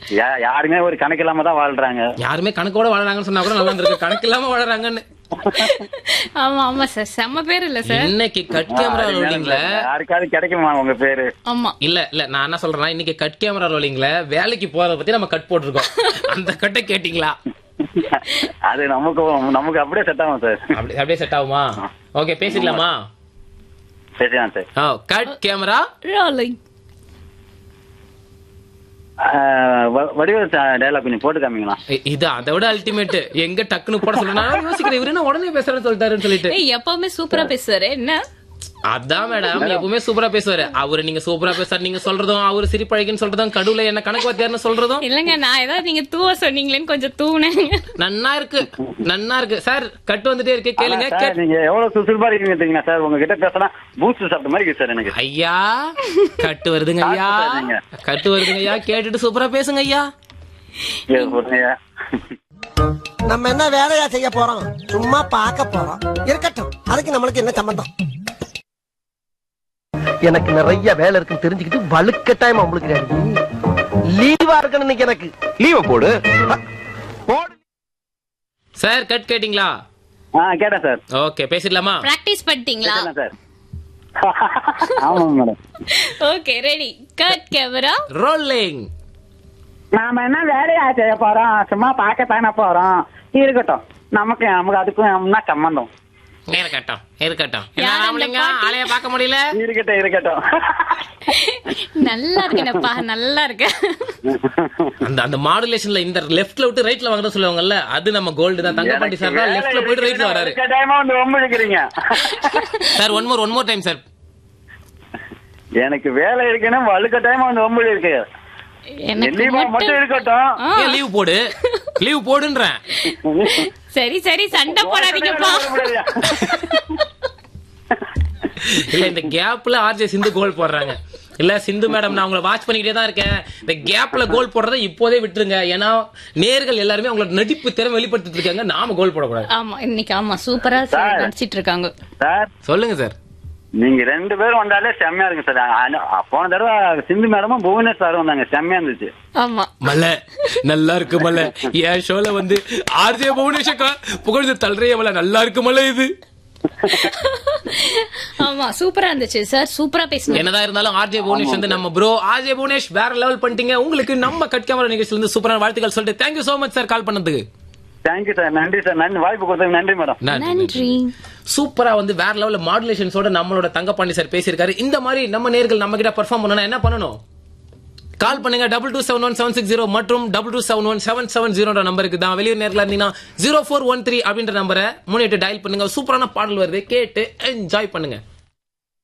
யா- யாருமே ஒரு கணக்கு இல்லாம தான் வாழ்றாங்க யாருமே கணக்கோட வாழறாங்கன்னு சொன்னா கூட நல்லா இருந்திருக்கு கணக்கு இல்லாம வாழறாங்கன்னு ஆமா ஆமா சார் செம்ம பேர் இல்ல சார் இன்னைக்கு கட் கேமரா ரோலிங்ல யாருக்காவது கிடைக்குமா உங்க பேரு ஆமா இல்ல இல்ல நான் என்ன சொல்றேன்னா இன்னைக்கு கட் கேமரா ரோலிங்ல வேலைக்கு போறத பத்தி நம்ம கட் போட்டிருக்கோம் அந்த கட்டை கேட்டீங்களா அது நமக்கு நமக்கு அப்படியே செட் ஆகும் சார் அப்படி அப்படியே செட் ஆகுமா ஓகே பேசிக்கலாமா சரிதான் சார் ஆ கட் கேமரா ரோலிங் வடிவ டைலாக் கொஞ்சம் போட்டு காமிங்களா இது அதை விட அல்டிமேட் எங்க டக்குன்னு போட சொல்றேன் நான் யோசிக்கிறேன் இவரு என்ன உடனே பேசுறேன்னு சொல்லிட்டாருன்னு சொல்லிட்டு ஏய் எப்பவுமே சூப்பரா பேசுவாரு என்ன அதான் மேடம் எப்பவுமே சூப்பரா பேசுவாரு அவரு நீங்க சூப்பரா பேசுறாரு நீங்க சொல்றதும் அவரு சிரிப்பழகின்னு சொல்றதும் கடுவுல என்ன கணக்கு வாத்தியார்னு சொல்றதும் இல்லங்க நான் ஏதாவது நீங்க தூவ சொன்னீங்களேன்னு கொஞ்சம் தூவுனேங்க நன்னா இருக்கு நன்னா இருக்கு சார் கட்டு வந்துட்டே இருக்கு கேளுங்க சார் கேட்- நீங்க எவ்வளவு சுறுசுறுப்பா இருக்கீங்க தெரியுங்களா சார் உங்ககிட்ட பேசினா பூஸ்ட் சாப்பிட்ட மாதிரி இருக்கு சார் எனக்கு ஐயா கட்டு வருதுங்க ஐயா சாப்பிட்டு நீங்க. கட்டு வருதுங்க ஐயா கேட்டுட்டு சூப்பரா பேசுங்க ஐயா ஏ, சொல்லுங்க. நம்ம என்ன வேலையா செய்ய போறோம் சும்மா பார்க்க போறோம் இருக்கட்டும் அதுக்கு நம்மளுக்கு என்ன சம்பந்தம் எனக்கு நிறைய வேலை இருக்குன்னு தெரிஞ்சுக்கிட்டு வலுக்கட்டாயமா உங்களுக்கு லீவா இருக்கணும் இன்னைக்கு எனக்கு லீவ போடு போடு சார் கட் கேட்டிங்களா ஆ கேட்டேன் சார் ஓகே பேசிடலாமா பிராக்டிஸ் பண்ணிட்டீங்களா கேட்டேன் சார் ஆமாங்க madam okay ready cut camera rolling நாம என்ன வேலையா செய்ய போறோம் சும்மா பார்க்கத்தானே போறோம் இருக்கட்டும் நமக்கு நமக்கு அதுக்கும் என்ன சம்பந்தம் இருக்கட்டும் இருக்கட்டும் என்ன யார் அந்த ராமலிங்க பாட்டி? ஆளைய பார்க்க முடியல இருக்கட்டும் இருக்கட்டும் நல்லா இருக்கேனப்பா நல்லா இருக்கு அந்த அந்த மாடுலேஷன்ல இந்த லெஃப்ட்ல விட்டு ரைட்ல வாங்குறது சொல்லுவாங்கல்ல அது நம்ம கோல்டு தான் தங்கப்பாண்டி சார் தான் லெஃப்ட்ல போயிட்டு ரைட்ல வராரு டைமா வந்து ரொம்ப இருக்கிறீங்க sir one more one more time sir எனக்கு வேலை இருக்குன்னா வழுக்க டைமா வந்து ரொம்ப இருக்கு எனக்கு லீவா மட்டும் மட்டும் இருக்கட்டும் ஆ, ஏன் லீவ் போடு லீவ் போடுன்றேன் சரி சரி சண்டை போடாதீங்கப்பா இல்ல இந்த கேப்ல ஆர்ஜே சிந்து கோல் போடுறாங்க இல்ல சிந்து மேடம் நான் உங்களை வாட்ச் பண்ணிக்கிட்டே தான் இருக்கேன் இந்த கேப்ல கோல் போடுறதை இப்போதே விட்டுருங்க ஏன்னா நேர்கள் எல்லாருமே அவங்களோட நடிப்பு திறமை வெளிப்படுத்திட்டு இருக்காங்க நாம கோல் போடக்கூடாது ஆமா இன்னைக்கு ஆமா சூப்பரா சார். நடிச்சிட்டு இருக்காங்க சார் சொல்லுங்க சார் நீங்க ரெண்டு பேரும் வந்தாலே செம்மையா இருக்கு சார் ஆனா, போன தடவை சிந்து மேடமும் புவனேஷ் சாரும் வந்தாங்க செம்மையா இருந்துச்சு ஆமா மல்ல நல்லா இருக்கு மல்ல என் ஷோல வந்து ஆர்ஜே புவனேஷக்கா புகழ்ந்து தள்ளுறைய மல்ல நல்லா இருக்கு மல்ல இது ஆமா சூப்பரா இருந்துச்சு சார் சூப்பரா பேசுனீங்க என்னதான் இருந்தாலும் ஆர்ஜே புவனேஷ் வந்து நம்ம ப்ரோ ஆர்ஜே புவனேஷ் வேற லெவல் பண்ணிட்டீங்க உங்களுக்கு நம்ம கட் கேமரா நிகழ்ச்சியில இருந்து சூப்பரான வாழ்த்துக்கள் சொல்லிட்டு thank you so much sir call பண்ணதுக்கு தேங்க்யூ சார் நன்றி சார் நன்றி வாய்ப்பு கொடுத்ததுக்கு நன்றி மேடம் நன்றி சூப்பரா வந்து வேற லெவல்ல மாடுலேஷன்ஸோட நம்மளோட தங்கப்பாண்டி சார் பேசியிருக்காரு இந்த மாதிரி நம்ம நேர்கள் நம்ம கிட்ட பெர்ஃபார்ம் பண்ணணும் என்ன பண்ணணும் கால் பண்ணுங்க double two seven one seven six zero மற்றும் double two seven one seven seven ஜீரோன்ற நம்பருக்கு தான் வெளியூர் நேரில் இருந்தீங்கன்னா ஜீரோ ஃபோர் ஒன் த்ரீ அப்படின்ற நம்பரை முன்னிட்டு டயல் பண்ணுங்க சூப்பரான பாடல் வருது கேட்டு என்ஜாய் பண்ணுங்க